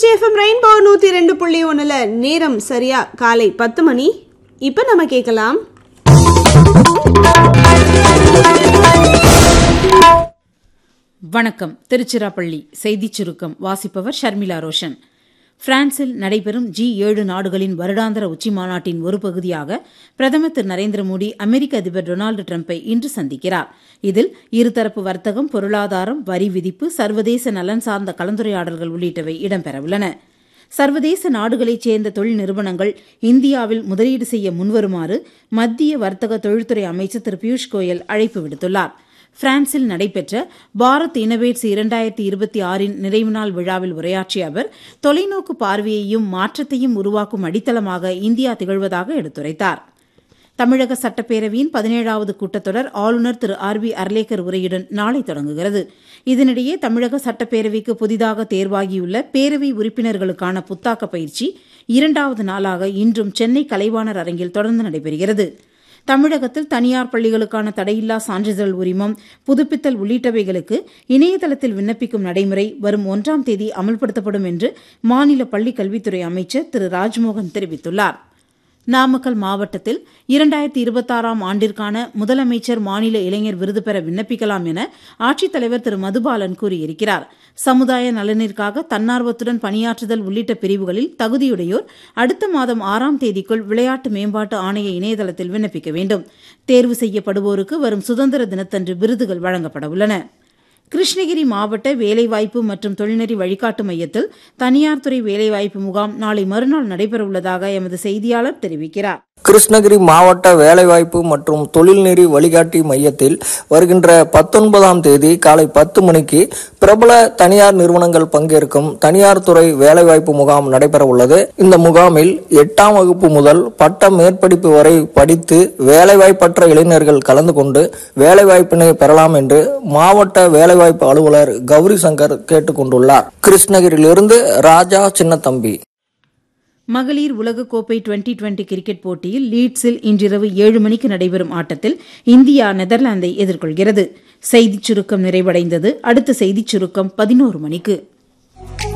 Trichy FM rainbow நூற்றி ரெண்டு புள்ளி ஒன்றில் நேரம் சரியா காலை பத்து மணி இப்போ நம்ம கேட்கலாம் வணக்கம் திருச்சிராப்பள்ளி செய்திச் சுருக்கம் வாசிப்பவர் ஷர்மிளா ரோஷன் பிரான்சில் நடைபெறும் ஜி ஏழு நாடுகளின் வருடாந்திர உச்சிமாநாட்டின் ஒரு பகுதியாக பிரதமர் திரு நரேந்திர மோடி அமெரிக்க அதிபர் டொனால்டு டிரம்பை இன்று சந்திக்கிறார் இதில் இருதரப்பு வர்த்தகம் பொருளாதாரம் வரி விதிப்பு சர்வதேச நலன் சார்ந்த கலந்துரையாடல்கள் உள்ளிட்டவை இடம்பெறவுள்ளன சர்வதேச நாடுகளைச் சேர்ந்த தொழில் நிறுவனங்கள் இந்தியாவில் முதலீடு செய்ய முன்வருமாறு மத்திய வர்த்தக தொழில்துறை அமைச்சர் திரு பியூஷ் கோயல் அழைப்பு விடுத்துள்ளார் பிரான்சில் நடைபெற்ற பாரத் இனோவேட்ஸ் இரண்டாயிரத்தி இருபத்தி ஆறின் நிறைவு நாள் விழாவில் உரையாற்றிய அவர் தொலைநோக்கு பார்வையையும் மாற்றத்தையும் உருவாக்கும் அடித்தளமாக இந்தியா திகழ்வதாக எடுத்துரைத்தார் தமிழக சட்டப்பேரவையின் பதினேழாவது கூட்டத்தொடர் ஆளுநர் திரு ஆர் பி அர்லேக்கர் உரையுடன் நாளை தொடங்குகிறது இதனிடையே தமிழக சட்டப்பேரவைக்கு புதிதாக தேர்வாகியுள்ள பேரவை உறுப்பினர்களுக்கான புத்தாக்க பயிற்சி இரண்டாவது நாளாக இன்றும் சென்னை கலைவாணர் அரங்கில் தொடர்ந்து நடைபெறுகிறது தமிழகத்தில் தனியார் பள்ளிகளுக்கான தடையில்லா சான்றிதழ் உரிமம் புதுப்பித்தல் உள்ளிட்டவைகளுக்கு இணையதளத்தில் விண்ணப்பிக்கும் நடைமுறை வரும் ஒன்றாம் தேதி அமல்படுத்தப்படும் என்று மாநில பள்ளிக் கல்வித்துறை அமைச்சர் திரு ராஜ்மோகன் தெரிவித்துள்ளார் நாமக்கல் மாவட்டத்தில் இரண்டாயிரத்தி இருபத்தாறாம் ஆண்டிற்கான முதலமைச்சர் மாநில இளைஞர் விருது பெற விண்ணப்பிக்கலாம் என ஆட்சித்தலைவர் திரு மதுபாலன் கூறியிருக்கிறார் சமுதாய நலனிற்காக தன்னார்வத்துடன் பணியாற்றுதல் உள்ளிட்ட பிரிவுகளில் தகுதியுடையோர் அடுத்த மாதம் ஆறாம் தேதிக்குள் விளையாட்டு மேம்பாட்டு ஆணைய இணையதளத்தில் விண்ணப்பிக்க வேண்டும் தேர்வு செய்யப்படுவோருக்கு வரும் சுதந்திர தினத்தன்று விருதுகள் வழங்கப்பட உள்ளன கிருஷ்ணகிரி மாவட்ட வேலைவாய்ப்பு மற்றும் தொழில்நெறி வழிகாட்டு மையத்தில் தனியார் துறை வேலைவாய்ப்பு முகாம் நாளை மறுநாள் நடைபெறவுள்ளதாக எமது செய்தியாளர் தெரிவிக்கிறார் கிருஷ்ணகிரி மாவட்ட வேலைவாய்ப்பு மற்றும் தொழில்நெறி வழிகாட்டி மையத்தில் வருகின்ற பத்தொன்பதாம் தேதி காலை பத்து மணிக்கு பிரபல தனியார் நிறுவனங்கள் பங்கேற்கும் தனியார் துறை வேலைவாய்ப்பு முகாம் நடைபெற உள்ளது இந்த முகாமில் எட்டாம் வகுப்பு முதல் பட்ட மேற்படிப்பு வரை படித்து வேலைவாய்ப்பற்ற இளைஞர்கள் கலந்து கொண்டு வேலைவாய்ப்பினை பெறலாம் என்று மாவட்ட வேலைவாய்ப்பு அலுவலர் கௌரி சங்கர் கேட்டுக்கொண்டுள்ளார் கிருஷ்ணகிரியிலிருந்து ராஜா சின்னத்தம்பி மகளிர் உலகக்கோப்பை டுவெண்டி டுவெண்டி கிரிக்கெட் போட்டியில் லீட்ஸில் இன்றிரவு ஏழு மணிக்கு நடைபெறும் ஆட்டத்தில் இந்தியா நெதர்லாந்தை எதிர்கொள்கிறது செய்திச் சுருக்கம் நிறைவடைந்தது அடுத்த செய்திச் சுருக்கம் பதினோரு மணிக்கு